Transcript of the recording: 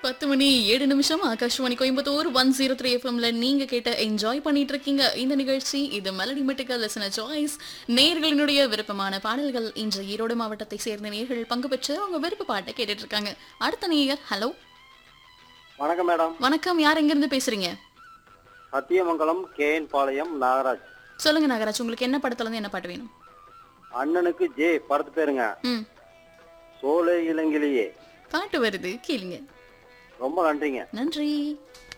பத்து மணி ஏழு நிமிஷம் Akashvani Coimbatore one zero three எஃப்எம்ல நீங்க கேட்ட என்ஜாய் பண்ணிட்டு இருக்கீங்க இந்த நிகழ்ச்சி இது மெலடி மெட்டிக்கல் லெசன சாய்ஸ் நேர்களினுடைய விருப்பமான பாடல்கள் இன்று ஈரோடு மாவட்டத்தை சேர்ந்த நேர்கள் பங்கு பெற்று அவங்க விருப்ப பாட்டை கேட்டுட்டு இருக்காங்க அடுத்த நேயர் ஹலோ வணக்கம் மேடம் வணக்கம் யார் எங்கிருந்து பேசுறீங்க சத்தியமங்கலம் கேஎன் பாளையம் நாகராஜ் சொல்லுங்க நாகராஜ் உங்களுக்கு என்ன படத்துல இருந்து என்ன பாட்டு வேணும் அண்ணனுக்கு ஜே படத்து பேருங்க ம் சோலை இளங்கிலேயே பாட்டு வருது கேளுங்க ரொம்ப நன்றிங்க நன்றி